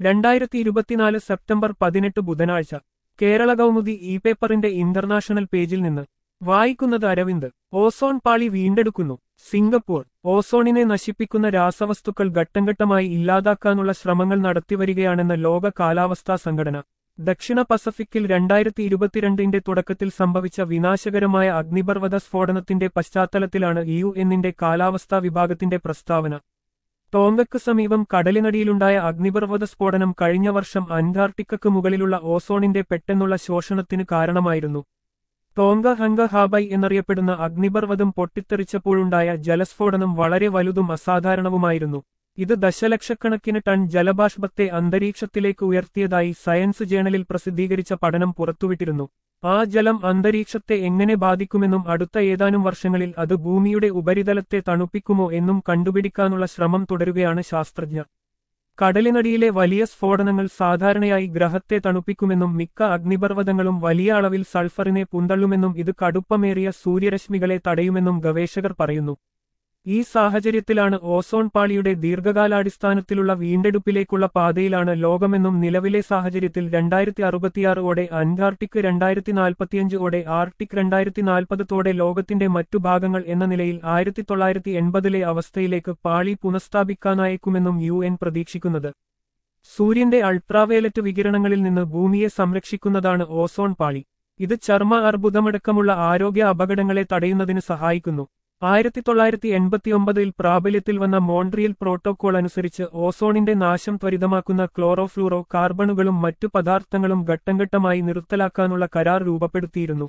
രണ്ടായിരത്തി ഇരുപത്തിനാല് സെപ്റ്റംബർ പതിനെട്ട് ബുധനാഴ്ച കേരള കൗമുദി ഇ പേപ്പറിന്റെ ഇന്റർനാഷണൽ പേജിൽ നിന്ന് വായിക്കുന്നത് അരവിന്ദ് ഓസോൺ പാളി വീണ്ടെടുക്കുന്നു സിംഗപ്പൂർ ഓസോണിനെ നശിപ്പിക്കുന്ന രാസവസ്തുക്കൾ ഘട്ടംഘട്ടമായി ഇല്ലാതാക്കാനുള്ള ശ്രമങ്ങൾ നടത്തിവരികയാണെന്ന് ലോക കാലാവസ്ഥാ സംഘടന ദക്ഷിണ പസഫിക്കിൽ രണ്ടായിരത്തി ഇരുപത്തിരണ്ടിന്റെ തുടക്കത്തിൽ സംഭവിച്ച വിനാശകരമായ അഗ്നിപർവ്വത സ്ഫോടനത്തിന്റെ പശ്ചാത്തലത്തിലാണ് യു എന്നിന്റെ കാലാവസ്ഥാ വിഭാഗത്തിന്റെ പ്രസ്താവന ടോങ്കക്ക് സമീപം കടലിനടിയിലുണ്ടായ അഗ്നിപർവ്വത സ്ഫോടനം കഴിഞ്ഞ വർഷം അന്റാർട്ടിക്കക്ക് മുകളിലുള്ള ഓസോണിന്റെ പെട്ടെന്നുള്ള ശോഷണത്തിന് കാരണമായിരുന്നു ടോങ്ക ഹങ്ക ഹാബൈ എന്നറിയപ്പെടുന്ന അഗ്നിപർവ്വതം പൊട്ടിത്തെറിച്ചപ്പോഴുണ്ടായ ജലസ്ഫോടനം വളരെ വലുതും അസാധാരണവുമായിരുന്നു ഇത് ദശലക്ഷക്കണക്കിന് ടൺ ജലബാഷ്പത്തെ അന്തരീക്ഷത്തിലേക്ക് ഉയർത്തിയതായി സയൻസ് ജേണലിൽ പ്രസിദ്ധീകരിച്ച പഠനം പുറത്തുവിട്ടിരുന്നു ആ ജലം അന്തരീക്ഷത്തെ എങ്ങനെ ബാധിക്കുമെന്നും അടുത്ത ഏതാനും വർഷങ്ങളിൽ അത് ഭൂമിയുടെ ഉപരിതലത്തെ തണുപ്പിക്കുമോ എന്നും കണ്ടുപിടിക്കാനുള്ള ശ്രമം തുടരുകയാണ് ശാസ്ത്രജ്ഞർ കടലിനടിയിലെ വലിയ സ്ഫോടനങ്ങൾ സാധാരണയായി ഗ്രഹത്തെ തണുപ്പിക്കുമെന്നും മിക്ക അഗ്നിപർവ്വതങ്ങളും വലിയ അളവിൽ സൾഫറിനെ പുന്തള്ളുമെന്നും ഇത് കടുപ്പമേറിയ സൂര്യരശ്മികളെ തടയുമെന്നും ഗവേഷകർ പറയുന്നു ഈ സാഹചര്യത്തിലാണ് ഓസോൺ പാളിയുടെ ദീർഘകാലാടിസ്ഥാനത്തിലുള്ള വീണ്ടെടുപ്പിലേക്കുള്ള പാതയിലാണ് ലോകമെന്നും നിലവിലെ സാഹചര്യത്തിൽ രണ്ടായിരത്തി അറുപത്തിയാറോടെ അന്റാർട്ടിക് രണ്ടായിരത്തി നാൽപ്പത്തിയഞ്ച് ഓടെ ആർട്ടിക് രണ്ടായിരത്തി നാൽപ്പതോടെ ലോകത്തിന്റെ മറ്റു ഭാഗങ്ങൾ എന്ന നിലയിൽ ആയിരത്തി തൊള്ളായിരത്തി എൺപതിലെ അവസ്ഥയിലേക്ക് പാളി പുനഃസ്ഥാപിക്കാനായേക്കുമെന്നും യു എൻ പ്രതീക്ഷിക്കുന്നത് സൂര്യന്റെ അൾട്രാവയലറ്റ് വികിരണങ്ങളിൽ നിന്ന് ഭൂമിയെ സംരക്ഷിക്കുന്നതാണ് ഓസോൺ പാളി ഇത് ചർമ്മ അർബുദമടക്കമുള്ള ആരോഗ്യ അപകടങ്ങളെ തടയുന്നതിന് സഹായിക്കുന്നു ആയിരത്തി തൊള്ളായിരത്തി എൺപത്തിയൊമ്പതിൽ പ്രാബല്യത്തിൽ വന്ന മോൺട്രിയൽ പ്രോട്ടോകോൾ അനുസരിച്ച് ഓസോണിന്റെ നാശം ത്വരിതമാക്കുന്ന ക്ലോറോഫ്ലൂറോ കാർബണുകളും മറ്റു പദാർത്ഥങ്ങളും ഘട്ടംഘട്ടമായി നിർത്തലാക്കാനുള്ള കരാർ രൂപപ്പെടുത്തിയിരുന്നു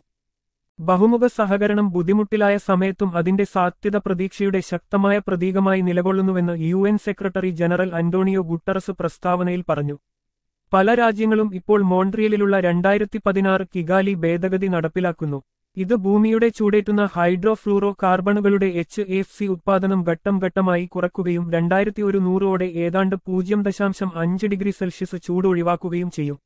ബഹുമുഖ സഹകരണം ബുദ്ധിമുട്ടിലായ സമയത്തും അതിന്റെ സാധ്യത പ്രതീക്ഷയുടെ ശക്തമായ പ്രതീകമായി നിലകൊള്ളുന്നുവെന്ന് U N secretary general Antonio Guterres പ്രസ്താവനയിൽ പറഞ്ഞു പല രാജ്യങ്ങളും ഇപ്പോൾ മോൺട്രിയലിലുള്ള രണ്ടായിരത്തി പതിനാറ് കിഗാലി ഭേദഗതി നടപ്പിലാക്കുന്നു ഇത് ഭൂമിയുടെ ചൂടേറ്റുന്ന ഹൈഡ്രോഫ്ലൂറോ കാർബണുകളുടെ എച്ച് എഫ് സി ഉത്പാദനം ഘട്ടം ഘട്ടമായി കുറക്കുകയും രണ്ടായിരത്തി ഒരു നൂറോടെ ഏതാണ്ട് പൂജ്യം ദശാംശം അഞ്ച് ഡിഗ്രി സെൽഷ്യസ് ചൂട് ഒഴിവാക്കുകയും ചെയ്യും